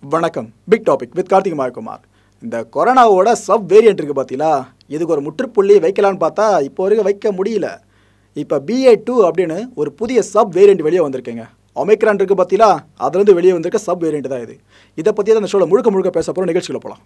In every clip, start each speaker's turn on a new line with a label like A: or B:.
A: வணக்கம் big topic with Karthik Mayakumar இந்த கொரோனாவோட சப் வேரியன்ட் இருக்குது பார்த்தீங்களா இதுக்கு ஒரு முற்றுப்புள்ளி வைக்கலான்னு பார்த்தா இப்போ வரைக்கும் வைக்க முடியல இப்போ பிஏ டூ அப்படின்னு ஒரு புதிய சப் வேரியன்ட் வெளியே வந்திருக்குங்க ஒமைக்ரான் இருக்குது பார்த்தீங்களா அதுலேருந்து வெளியே வந்திருக்க சப் வேரியன்ட் தான் இது இதை பற்றி தான் இந்த ஷோவில் முழுக்க முழுக்க பேச போகிறோம் நிகழ்ச்சியில் போகலாம்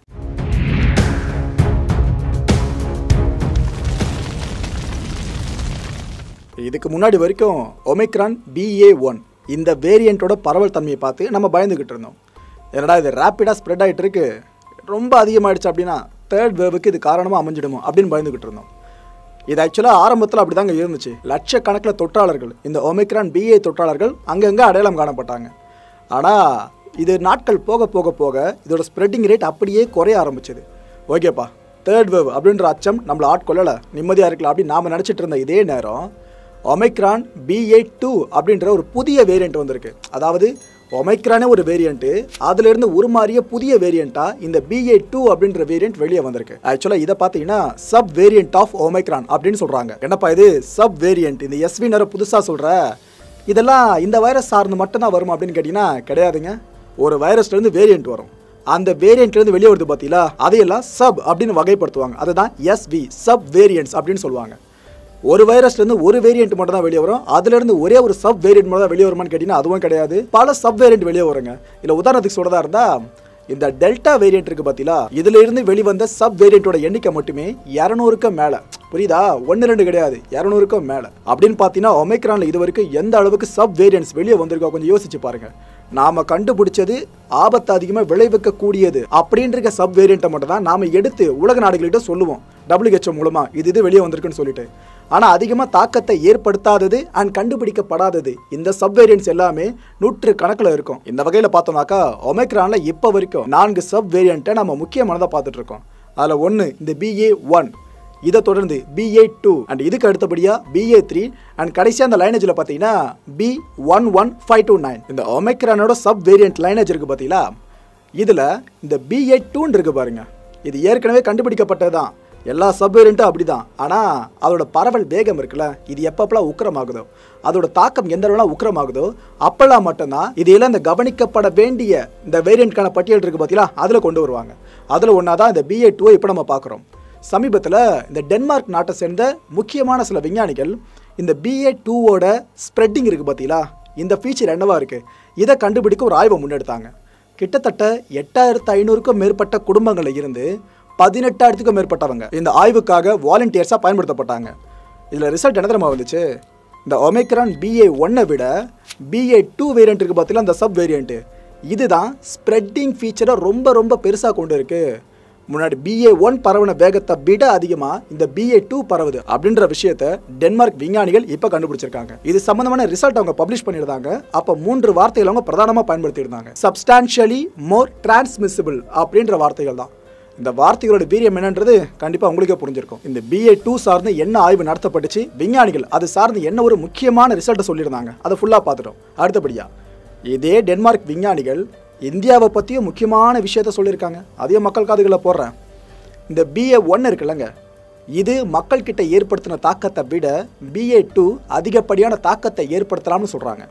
A: இதுக்கு முன்னாடி வரைக்கும் ஒமைக்ரான் பிஏ ஒன் இந்த வேரியண்ட்டோட பரவல் தன்மையை பார்த்து நம்ம பயந்துக்கிட்டு இருந்தோம் என்னடா இது ரேப்பிடாக ஸ்ப்ரெட் ஆகிட்டு இருக்கு ரொம்ப அதிகமாகிடுச்சு அப்படின்னா தேர்ட் வேவுக்கு இது காரணமாக அமைஞ்சிடுமோ அப்படின்னு பயந்துக்கிட்டு இருந்தோம் இது ஆக்சுவலாக ஆரம்பத்தில் அப்படி தாங்க இருந்துச்சு லட்சக்கணக்கில் தொற்றாளர்கள் இந்த ஒமைக்ரான் பிஏ தொற்றாளர்கள் அங்கங்கே அடையாளம் காணப்பட்டாங்க ஆனால் இது நாட்கள் போக போக போக இதோட ஸ்ப்ரெட்டிங் ரேட் அப்படியே குறைய ஆரம்பிச்சது ஓகேப்பா தேர்ட் வேவ் அப்படின்ற அச்சம் நம்மளை ஆட்கொள்ளலை நிம்மதியாக இருக்கலாம் அப்படின்னு நாம் நினச்சிட்டு இருந்த இதே நேரம் ஒமைக்ரான் பிஏ டூ அப்படின்ற ஒரு புதிய வேரியண்ட் வந்திருக்கு அதாவது ஒமைக்ரானே ஒரு வேரியண்ட்டு அதுலேருந்து உருமாறிய புதிய வேரியண்ட்டாக இந்த பிஏ டூ அப்படின்ற வேரியண்ட் வெளியே வந்திருக்கு ஆக்சுவலாக இதை பார்த்தீங்கன்னா சப் வேரியண்ட் ஆஃப் ஒமைக்ரான் அப்படின்னு சொல்கிறாங்க என்னப்பா இது சப் வேரியண்ட் இந்த எஸ்வி நேரம் புதுசாக சொல்கிற இதெல்லாம் இந்த வைரஸ் சார்ந்து மட்டும்தான் வருமா அப்படின்னு கேட்டிங்கன்னா கிடையாதுங்க ஒரு வைரஸ்லேருந்து வேரியண்ட் வரும் அந்த வேரியண்ட்லேருந்து வெளியே வருது பார்த்தீங்களா அதையெல்லாம் சப் அப்படின்னு வகைப்படுத்துவாங்க அதுதான் எஸ்வி சப் வேரியண்ட்ஸ் அப்படின்னு சொல்லுவாங்க ஒரு வைரஸ்லேருந்து ஒரு வேரியண்ட் மட்டும் தான் வெளியே வரும் அதுலேருந்து ஒரே ஒரு சப் வேரியண்ட் மட்டும் தான் வெளியே வருமான்னு கேட்டிங்கன்னா அதுவும் கிடையாது பல சப் வேரியண்ட் வெளியே வருங்க இல்லை உதாரணத்துக்கு சொல்றதா இருந்தால் இந்த டெல்டா வேரியண்ட் இருக்கு பார்த்தீங்களா இதுல இருந்து வெளிவந்த சப் வேரியண்டோட எண்ணிக்கை மட்டுமே இரநூறுக்கு மேலே புரியுதா ஒன்று ரெண்டு கிடையாது இரநூறுக்கும் மேலே அப்படின்னு பார்த்தீங்கன்னா ஒமைக்ரானில் இது வரைக்கும் எந்த அளவுக்கு சப் வேரியன்ட்ஸ் வெளியே வந்திருக்கா கொஞ்சம் யோசிச்சு பாருங்க நாம கண்டுபிடிச்சது ஆபத்து அதிகமாக விளைவிக்கக்கூடியது அப்படின்ற சப் வேரியண்ட்டை மட்டும் தான் நாம எடுத்து உலக நாடுகள்கிட்ட சொல்லுவோம் டபிள்யூஹெச்ஓ மூலமா இது இது வெளியே வந்திருக்குன்னு சொல்லிட்டு ஆனால் அதிகமாக தாக்கத்தை ஏற்படுத்தாதது அண்ட் கண்டுபிடிக்கப்படாதது இந்த சப் வேரியன்ட்ஸ் எல்லாமே நூற்று கணக்கில் இருக்கும் இந்த வகையில் பார்த்தோம்னாக்கா ஒமைக்ரானில் இப்போ வரைக்கும் நான்கு சப் வேரியண்ட்டை நம்ம முக்கியமானதாக பார்த்துட்டு இருக்கோம் அதில் ஒன்று இந்த பிஏ ஒன் இதை தொடர்ந்து பிஏ டூ அண்ட் இதுக்கு அடுத்தபடியாக பிஏ த்ரீ அண்ட் கடைசியாக அந்த லைனேஜில் பார்த்தீங்கன்னா B one one five two nine இந்த ஒமைக்ரானோட சப் வேரியண்ட் லைனேஜ் இருக்குது பார்த்தீங்களா இதில் இந்த பிஏ டூன்னு இருக்கு பாருங்க இது ஏற்கனவே கண்டுபிடிக்கப்பட்டது தான் எல்லா சப் வேரியண்ட்டும் அப்படி தான் ஆனால் அதோட பரவல் வேகம் இருக்குல்ல இது எப்பப்பெல்லாம் உக்கிரமாகுதோ அதோட தாக்கம் எந்த அளவுலாம் உக்கிரமாகுதோ அப்பெல்லாம் மட்டும்தான் இதையெல்லாம் இந்த கவனிக்கப்பட வேண்டிய இந்த வேரியண்ட்கான பட்டியல் இருக்குது பார்த்தீங்களா அதில் கொண்டு வருவாங்க அதில் ஒன்றா தான் இந்த பிஏ டூவை இப்போ நம்ம பார்க்குறோம் சமீபத்தில் இந்த டென்மார்க் நாட்டை சேர்ந்த முக்கியமான சில விஞ்ஞானிகள் இந்த பிஏ டூவோட ஸ்ப்ரெட்டிங் இருக்குது பார்த்தீங்களா இந்த ஃபீச்சர் என்னவா இருக்குது இதை கண்டுபிடிக்க ஒரு ஆய்வை முன்னெடுத்தாங்க கிட்டத்தட்ட எட்டாயிரத்து ஐநூறுக்கும் மேற்பட்ட குடும்பங்களில் இருந்து பதினெட்டாயிரத்துக்கும் மேற்பட்டவங்க இந்த ஆய்வுக்காக வாலண்டியர்ஸாக பயன்படுத்தப்பட்டாங்க இதில் ரிசல்ட் என்ன தெரியுமா வந்துச்சு இந்த ஒமைக்ரான் பிஏ ஒன்னை விட பிஏ டூ வேரியண்ட் இருக்குது பார்த்தீங்களா இந்த சப் வேரியண்ட்டு இதுதான் ஸ்ப்ரெட்டிங் ஃபீச்சரை ரொம்ப ரொம்ப பெருசாக கொண்டு இருக்கு முன்னாடி பிஏ ஒன் பரவின வேகத்தை விட அதிகமாக இந்த பிஏ டூ பரவுது அப்படின்ற விஷயத்த டென்மார்க் விஞ்ஞானிகள் இப்போ கண்டுபிடிச்சிருக்காங்க இது சம்பந்தமான ரிசல்ட் அவங்க பப்ளிஷ் பண்ணியிருந்தாங்க அப்போ மூன்று வார்த்தைகள் அவங்க பிரதானமாக பயன்படுத்தியிருந்தாங்க சப்ஸ்டான்ஷியலி மோர் டிரான்ஸ்மிசிபிள் அப்படின்ற வார்த்தைகள் தான் இந்த வார்த்தைகளோட வீரியம் என்னன்றது கண்டிப்பாக உங்களுக்கே புரிஞ்சிருக்கும் இந்த பிஏ டூ சார்ந்து என்ன ஆய்வு நடத்தப்பட்டுச்சு விஞ்ஞானிகள் அது சார்ந்து என்ன ஒரு முக்கியமான ரிசல்ட்டை சொல்லியிருந்தாங்க அதை ஃபுல்லாக பார்த்துட்டோம் அடுத்தபடியா இதே டென்மார்க் விஞ்ஞானிகள் இந்தியாவை பற்றியும் முக்கியமான விஷயத்த சொல்லியிருக்காங்க அதையும் மக்கள் காதுகளில் போடுறேன் இந்த பிஏ ஒன் இருக்குல்லங்க இது மக்கள்கிட்ட ஏற்படுத்தின தாக்கத்தை விட பிஏ டூ அதிகப்படியான தாக்கத்தை ஏற்படுத்தலாம்னு சொல்கிறாங்க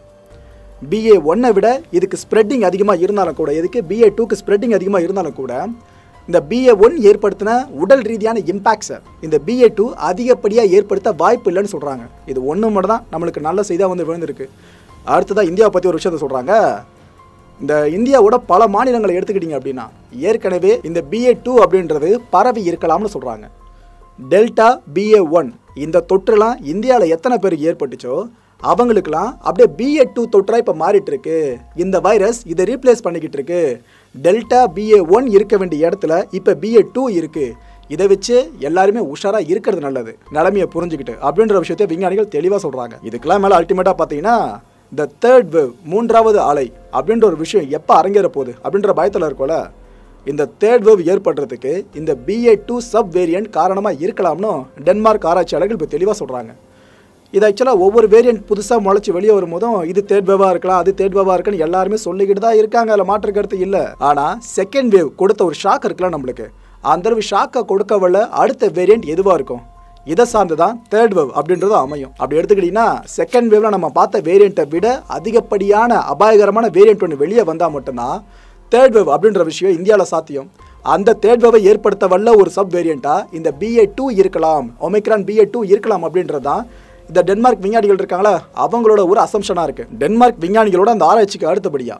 A: பிஏ ஒன்னை விட இதுக்கு ஸ்ப்ரெட்டிங் அதிகமாக இருந்தாலும் கூட இதுக்கு பிஏ டூக்கு ஸ்ப்ரெட்டிங் அதிகமாக இருந்தாலும் கூட இந்த பிஏ ஒன் ஏற்படுத்தின உடல் ரீதியான இம்பேக்ட்ஸை இந்த பிஏ டூ அதிகப்படியாக ஏற்படுத்த வாய்ப்பு இல்லைன்னு சொல்கிறாங்க இது ஒன்று மட்டும் தான் நம்மளுக்கு நல்ல செய்தியாக வந்து விழுந்திருக்கு அடுத்ததாக இந்தியாவை பற்றி ஒரு விஷயத்த சொல்கிறாங்க இந்த இந்தியாவோட பல மாநிலங்களை எடுத்துக்கிட்டீங்க அப்படின்னா ஏற்கனவே இந்த பிஏ டூ அப்படின்றது பரவி இருக்கலாம்னு சொல்கிறாங்க டெல்டா பிஏ ஒன் இந்த தொற்றுலாம் இந்தியாவில் எத்தனை பேருக்கு ஏற்பட்டுச்சோ அவங்களுக்குலாம் அப்படியே பிஏ டூ தொற்றாக இப்போ மாறிட்டு இருக்கு இந்த வைரஸ் இதை ரீப்ளேஸ் பண்ணிக்கிட்டு இருக்கு டெல்டா பிஏ ஒன் இருக்க வேண்டிய இடத்துல இப்போ பிஏ டூ இருக்கு இதை வச்சு எல்லாருமே உஷாராக இருக்கிறது நல்லது நிலைமையை புரிஞ்சுக்கிட்டு அப்படின்ற விஷயத்தை விஞ்ஞானிகள் தெளிவாக சொல்கிறாங்க இதுக்கெல்லாம் மேலே அல்டிமேட்டாக பார்த்தீங்கன்னா இந்த தேர்ட் வேவ் மூன்றாவது அலை அப்படின்ற ஒரு விஷயம் எப்போ அரங்கேற போகுது அப்படின்ற பயத்தில் இருக்கோல இந்த தேர்ட் வேவ் ஏற்படுறதுக்கு இந்த பிஏ டூ சப் வேரியண்ட் காரணமாக இருக்கலாம்னு டென்மார்க் ஆராய்ச்சியாளர்கள் இப்போ தெளிவாக சொல்கிறாங்க இது ஆக்சுவலாக ஒவ்வொரு வேரியண்ட் புதுசாக முளைச்சி வெளியே வரும்போதும் இது தேர்ட் வேவாக இருக்கலாம் அது தேர்ட் வேவாக இருக்குன்னு எல்லாருமே சொல்லிக்கிட்டு தான் இருக்காங்க அதில் மாற்று கருத்து இல்லை ஆனால் செகண்ட் வேவ் கொடுத்த ஒரு ஷாக் இருக்கலாம் நம்மளுக்கு அந்த அளவு ஷாக்கை கொடுக்கவல்ல அடுத்த வேரியண்ட் எதுவாக இருக்கும் இதை சார்ந்து தான் தேர்ட் வேவ் அப்படின்றது அமையும் அப்படி எடுத்துக்கிட்டிங்கன்னா செகண்ட் வேவ்ல நம்ம பார்த்த வேரியண்ட்டை விட அதிகப்படியான அபாயகரமான வேரியண்ட் ஒன்று வெளியே வந்தால் மட்டும்தான் தேர்ட் வேவ் அப்படின்ற விஷயம் இந்தியாவில் சாத்தியம் அந்த தேர்ட் வேவை ஏற்படுத்த வல்ல ஒரு சப் வேரியண்டா இந்த பிஏ டூ இருக்கலாம் ஒமைக்ரான் பிஏ டூ இருக்கலாம் அப்படின்றது தான் இந்த டென்மார்க் விஞ்ஞானிகள் இருக்காங்களா அவங்களோட ஒரு அசம்ஷனாக இருக்கு டென்மார்க் விஞ்ஞானிகளோட அந்த ஆராய்ச்சிக்கு அடுத்தபடியா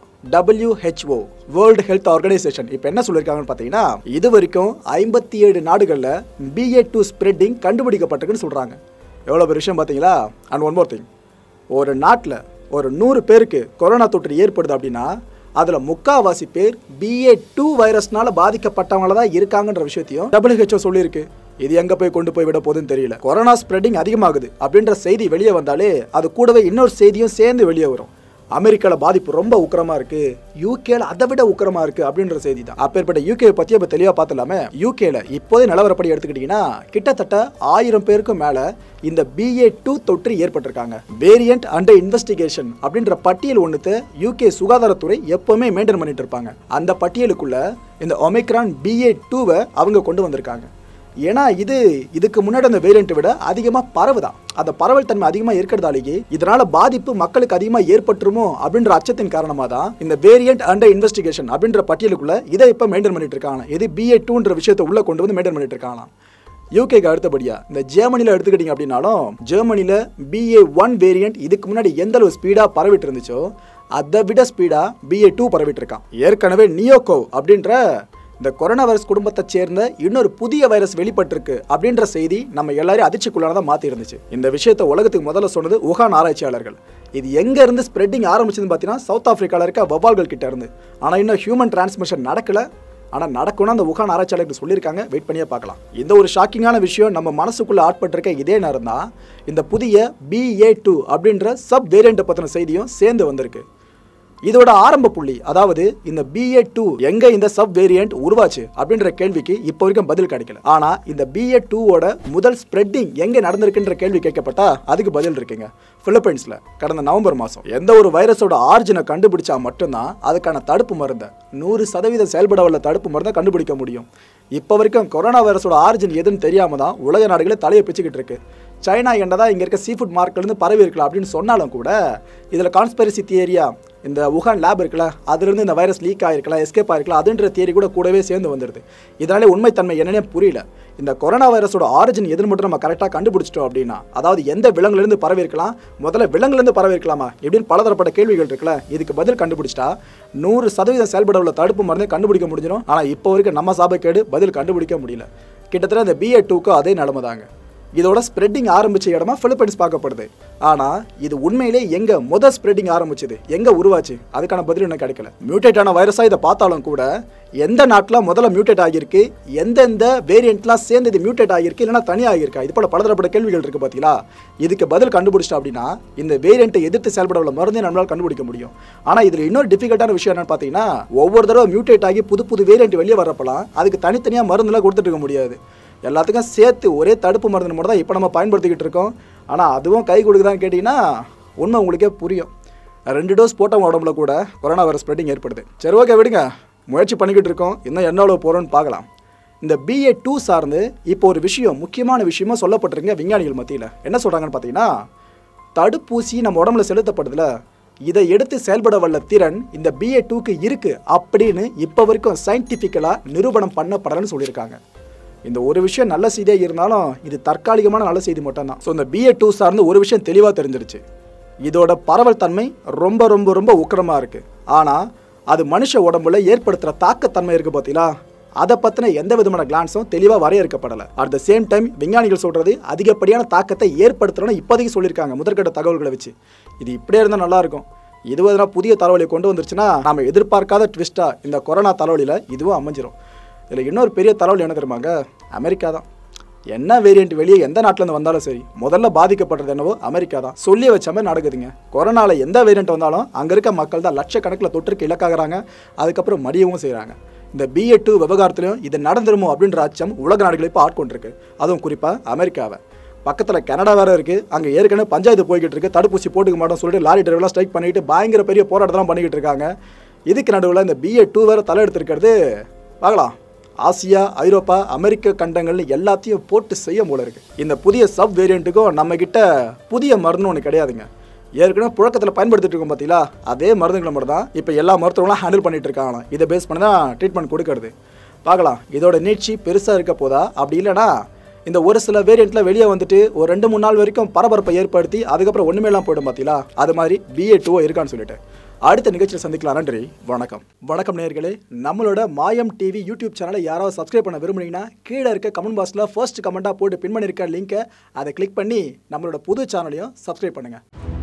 A: WHO வேர்ல்டு ஹெல்த் ஆர்கனைசேஷன் இப்போ என்ன சொல்லியிருக்காங்கன்னு பார்த்தீங்கன்னா இது வரைக்கும் ஐம்பத்தி ஏழு நாடுகளில் பிஏ டூ ஸ்ப்ரெட்டிங் கண்டுபிடிக்கப்பட்டிருக்குன்னு சொல்கிறாங்க எவ்வளோ பெரிய விஷயம் பார்த்தீங்களா அண்ட் ஒன் மோர் திங் ஒரு நாட்டில் ஒரு நூறு பேருக்கு கொரோனா தொற்று ஏற்படுது அப்படின்னா அதில் முக்காவாசி பேர் பிஏ டூ வைரஸ்னால பாதிக்கப்பட்டவங்கள தான் இருக்காங்கன்ற விஷயத்தையும் WHO சொல்லியிருக்கு இது எங்க போய் கொண்டு போய் விட போகுதுன்னு தெரியல கொரோனா ஸ்ப்ரெட்டிங் அதிகமாகுது அப்படின்ற செய்தி வெளியே வந்தாலே அது கூடவே இன்னொரு செய்தியும் சேர்ந்து வெளியே வரும் அமெரிக்காவில் பாதிப்பு ரொம்ப உக்கிரமா இருக்கு யூகேல அதை விட உக்கிரமா இருக்கு அப்படின்ற செய்தி தான் அப்பேற்பட்ட யூகே பத்தி இப்போ தெளிவாக பார்த்துலாமே யூகேல இப்போதே நிலவரப்படி எடுத்துக்கிட்டீங்கன்னா கிட்டத்தட்ட ஆயிரம் பேருக்கும் மேல இந்த பிஏ டூ தொற்று ஏற்பட்டிருக்காங்க வேரியன்ட் அண்டர் இன்வெஸ்டிகேஷன் அப்படின்ற பட்டியல் ஒன்றுத்த யூகே சுகாதாரத்துறை எப்பவுமே மெயின்டைன் பண்ணிட்டு இருப்பாங்க அந்த பட்டியலுக்குள்ள இந்த ஒமைக்ரான் பிஏ டூவை அவங்க கொண்டு வந்திருக்காங்க ஏன்னா இது இதுக்கு முன்னாடி அந்த வேரியண்ட்டை விட அதிகமாக பரவுதான் அந்த பரவல் தன்மை அதிகமாக இருக்கிறதாலேயே இதனால பாதிப்பு மக்களுக்கு அதிகமாக ஏற்பட்டுருமோ அப்படின்ற அச்சத்தின் காரணமாக தான் இந்த வேரியண்ட் அண்டர் இன்வெஸ்டிகேஷன் அப்படின்ற பட்டியலுக்குள்ள இதை இப்போ மெயின்டைன் பண்ணிட்டு இருக்காங்க இது பிஏ டூன்ற விஷயத்தை உள்ள கொண்டு வந்து மெயின்டைன் பண்ணிட்டு இருக்காங்களாம் யூகேக்கு அடுத்தபடியா இந்த ஜெர்மனியில் எடுத்துக்கிட்டீங்க அப்படின்னாலும் ஜெர்மனியில் பிஏ ஒன் வேரியண்ட் இதுக்கு முன்னாடி எந்த அளவு ஸ்பீடாக பரவிட்டு இருந்துச்சோ அதை விட ஸ்பீடாக பிஏ டூ பரவிட்டு இருக்கான் ஏற்கனவே நியோகோவ் அப்படின்ற இந்த கொரோனா வைரஸ் குடும்பத்தை சேர்ந்த இன்னொரு புதிய வைரஸ் வெளிப்பட்டிருக்கு அப்படின்ற செய்தி நம்ம எல்லாரையும் அதிர்ச்சிக்குள்ளானதாக மாற்றி இருந்துச்சு இந்த விஷயத்தை உலகத்துக்கு முதல்ல சொன்னது உகான் ஆராய்ச்சியாளர்கள் இது எங்க இருந்து ஸ்ப்ரெட்டிங் ஆரம்பிச்சதுன்னு பார்த்தீங்கன்னா சவுத் ஆப்பிரிக்காவில் இருக்க வவால்கள் கிட்ட இருந்து ஆனால் இன்னும் ஹியூமன் டிரான்ஸ்மிஷன் நடக்கல ஆனால் நடக்கும்னு அந்த உகான் ஆராய்ச்சியாளர்கள் சொல்லியிருக்காங்க வெயிட் பண்ணியே பார்க்கலாம் இந்த ஒரு ஷாக்கிங்கான விஷயம் நம்ம மனசுக்குள்ள ஆட்பட்டிருக்க இதே நேரம் தான் இந்த புதிய பிஏ டூ அப்படின்ற சப் வேரியண்ட்டை பற்றின செய்தியும் சேர்ந்து வந்திருக்கு இதோட ஆரம்ப புள்ளி அதாவது இந்த பிஏ டூ எங்க இந்த சப் வேரியன்ட் உருவாச்சு அப்படின்ற கேள்விக்கு இப்போ வரைக்கும் பதில் கிடைக்கல ஆனா இந்த பிஏ டூவோட முதல் ஸ்ப்ரெட்டிங் எங்க நடந்திருக்குன்ற கேள்வி கேட்கப்பட்டா அதுக்கு பதில் இருக்குங்க பிலிப்பைன்ஸ்ல கடந்த நவம்பர் மாசம் எந்த ஒரு வைரஸோட ஆர்ஜினை கண்டுபிடிச்சா மட்டும்தான் அதுக்கான தடுப்பு மருந்தை நூறு சதவீதம் செயல்பட வல்ல தடுப்பு மருந்தை கண்டுபிடிக்க முடியும் இப்போ வரைக்கும் கொரோனா வைரஸோட ஆரிஜின் எதுன்னு தெரியாம தான் உலக நாடுகளே தலையை பிச்சுக்கிட்டு இருக்கு சைனா என்னடா இங்கே இருக்க சீ ஃபுட் மார்க்கெட்லேருந்து பரவி இருக்கலாம் அப்படின்னு சொன்னாலும் கூட இதில் கான்ஸ்பெரிசி தியரியா இந்த உகான் லேப் இருக்குல்ல அதுலேருந்து இந்த வைரஸ் லீக் ஆகிருக்கலாம் எஸ்கேப் ஆகிருக்கலாம் அதுன்ற தியரி கூட கூடவே சேர்ந்து வந்துடுது இதனாலே உண்மைத்தன்மை என்னன்னே புரியல இந்த கொரோனா வைரஸோட ஆரிஜின் எதுன்னு மட்டும் நம்ம கரெக்டாக கண்டுபிடிச்சிட்டோம் அப்படின்னா அதாவது எந்த விலங்குலேருந்து பரவி இருக்கலாம் முதல்ல விலங்குலேருந்து பரவி இருக்கலாமா இப்படின்னு பலதரப்பட்ட கேள்விகள் இருக்குல்ல இதுக்கு பதில் கண்டுபிடிச்சிட்டா நூறு சதவீதம் செயல்பட உள்ள தடுப்பு மருந்தை கண்டுபிடிக்க முடிஞ்சிடும் ஆனால் இப்போ வரைக்கும் நம்ம சாபக்கேடு பதில் கண்டுபிடிக்க முடியல கிட்டத்தட்ட இந்த பிஏ டூக்கும் அதே நிலமை தாங்க இதோட ஸ்ப்ரெட்டிங் ஆரம்பிச்ச இடமா பிலிப்பைன்ஸ் பார்க்கப்படுது ஆனால் இது உண்மையிலே எங்க முத ஸ்ப்ரெட்டிங் ஆரம்பிச்சது எங்க உருவாச்சு அதுக்கான பதில் இன்னும் கிடைக்கல மியூட்டேட் ஆன வைரஸா இதை பார்த்தாலும் கூட எந்த நாட்டில் முதல்ல மியூட்டேட் ஆகியிருக்கு எந்தெந்த வேரியண்ட்லாம் சேர்ந்து இது மியூட்டேட் ஆகியிருக்கு இல்லைன்னா தனி ஆகியிருக்கா இது போல பலதரப்பட்ட கேள்விகள் இருக்கு பார்த்தீங்களா இதுக்கு பதில் கண்டுபிடிச்சிட்டோம் அப்படின்னா இந்த வேரியண்ட்டை எதிர்த்து செயல்பட உள்ள மருந்தை நம்மளால் கண்டுபிடிக்க முடியும் ஆனால் இதில் இன்னொரு டிஃபிகல்ட்டான விஷயம் என்னன்னு பார்த்தீங்கன்னா ஒவ்வொரு தடவை மியூட்டேட் ஆகி புது புது வேரியண்ட் வெளியே வரப்பலாம் அதுக்கு தனித்தனியாக மருந்துலாம் கொடுத்துட்டு இருக்க முடியாது எல்லாத்துக்கும் சேர்த்து ஒரே தடுப்பு மருந்து மட்டும் தான் இப்போ நம்ம பயன்படுத்திக்கிட்டு இருக்கோம் ஆனால் அதுவும் கை கொடுக்குதான்னு கேட்டிங்கன்னா உண்மை உங்களுக்கே புரியும் ரெண்டு டோஸ் போட்டவங்க உடம்புல கூட கொரோனா வைரஸ் ஸ்ப்ரெட்டிங் ஏற்படுது சரி ஓகே விடுங்க முயற்சி பண்ணிக்கிட்டு இருக்கோம் இன்னும் என்ன எவ்வளோ போகிறோன்னு பார்க்கலாம் இந்த பிஏ டூ சார்ந்து இப்போ ஒரு விஷயம் முக்கியமான விஷயமா சொல்லப்பட்டிருங்க விஞ்ஞானிகள் மத்தியில் என்ன சொல்கிறாங்கன்னு பார்த்தீங்கன்னா தடுப்பூசி நம்ம உடம்புல செலுத்தப்படுதுல இதை எடுத்து செயல்பட வல்ல திறன் இந்த பிஏ டூக்கு இருக்கு அப்படின்னு இப்போ வரைக்கும் சயின்டிஃபிக்கலாக நிரூபணம் பண்ணப்படலன்னு சொல்லியிருக்காங்க இந்த ஒரு விஷயம் நல்ல செய்தியாக இருந்தாலும் இது தற்காலிகமான நல்ல செய்தி மட்டும்தான் ஸோ இந்த பிஏ டூ சார்ந்து ஒரு விஷயம் தெளிவாக தெரிஞ்சிருச்சு இதோட பரவல் தன்மை ரொம்ப ரொம்ப ரொம்ப உக்கிரமாக இருக்குது ஆனால் அது மனுஷ உடம்புல ஏற்படுத்துகிற தாக்கத்தன்மை இருக்குது பார்த்தீங்களா அதை பற்றின எந்த விதமான கிளான்ஸும் தெளிவாக வரையறுக்கப்படலை அட் த சேம் டைம் விஞ்ஞானிகள் சொல்கிறது அதிகப்படியான தாக்கத்தை ஏற்படுத்துகிறோன்னு இப்போதைக்கு சொல்லியிருக்காங்க முதற்கட்ட தகவல்களை வச்சு இது இப்படியே இருந்தால் நல்லாயிருக்கும் இது எதனா புதிய தலைவலியை கொண்டு வந்துருச்சுன்னா நம்ம எதிர்பார்க்காத ட்விஸ்ட்டாக இந்த கொரோனா தலைவலியில் இதுவும் அமைஞ்சிரும் இதில் இன்னொரு பெரிய தலைவலி என்ன தெரியுமாங்க அமெரிக்கா தான் என்ன வேரியண்ட் வெளியே எந்த நாட்டிலேருந்து வந்தாலும் சரி முதல்ல பாதிக்கப்பட்டது என்னவோ அமெரிக்கா தான் சொல்லி வச்ச மாதிரி நடக்குதுங்க கொரோனாவில் எந்த வேரியண்ட் வந்தாலும் அங்கே இருக்க மக்கள் தான் லட்சக்கணக்கில் தொற்றுக்கு இலக்காகிறாங்க அதுக்கப்புறம் மடியவும் செய்கிறாங்க இந்த பிஏ டூ விவகாரத்திலையும் இது நடந்துருமோ அப்படின்ற அச்சம் உலக நாடுகளை இப்போ ஆட்கொண்டிருக்கு அதுவும் குறிப்பாக அமெரிக்காவை பக்கத்தில் கனடா வேற இருக்கு அங்கே ஏற்கனவே பஞ்சாயத்து போய்கிட்டு இருக்கு தடுப்பூசி போட்டுக்க மாட்டோம் சொல்லிட்டு லாரி டிரைவர்லாம் ஸ்ட்ரைக் பண்ணிட்டு பயங்கர பெரிய போராட்டத்தெல்லாம் பண்ணிக்கிட்டு இருக்காங்க இதுக்கு நடுவில் இந்த பிஏ டூ வேற தலை எடுத்திருக்கிறது பார்க்கலாம் ஆசியா ஐரோப்பா அமெரிக்க கண்டங்கள்னு எல்லாத்தையும் போட்டு செய்ய போல இருக்கு இந்த புதிய சப் வேரியண்ட்டுக்கும் நம்ம கிட்ட புதிய மருந்து ஒன்று கிடையாதுங்க ஏற்கனவே புழக்கத்தில் பயன்படுத்திட்டு இருக்கோம் பார்த்தீங்களா அதே மருந்துகளை மட்டும் தான் இப்போ எல்லா மருத்துவங்களும் ஹேண்டில் பண்ணிட்டு இருக்காங்க இதை பேஸ் பண்ணி தான் ட்ரீட்மெண்ட் கொடுக்கறது பார்க்கலாம் இதோட நீட்சி பெருசாக இருக்க போதா அப்படி இல்லைனா இந்த ஒரு சில வேரியண்ட்டில் வெளியே வந்துட்டு ஒரு ரெண்டு மூணு நாள் வரைக்கும் பரபரப்பை ஏற்படுத்தி அதுக்கப்புறம் ஒன்றுமே எல்லாம் போயிடும் பார்த்தீங்களா அது மாதிரி பிஏ டூ இருக்கான்னு சொல்லிட்டு அடுத்த நிகழ்ச்சியில் சந்திக்கலாம் நன்றி வணக்கம் வணக்கம் நேயர்களே நம்மளோட மாயம் டிவி யூடியூப் சேனலை யாராவது சப்ஸ்கிரைப் பண்ண விரும்புனீங்கன்னா கீழே இருக்க கமெண்ட் பாக்ஸில் ஃபர்ஸ்ட் கமெண்ட்டாக போட்டு பின் பண்ணியிருக்க லிங்கை அதை கிளிக் பண்ணி நம்மளோட புது சேனலையும் சப்ஸ்கிரைப் பண்ணுங்கள்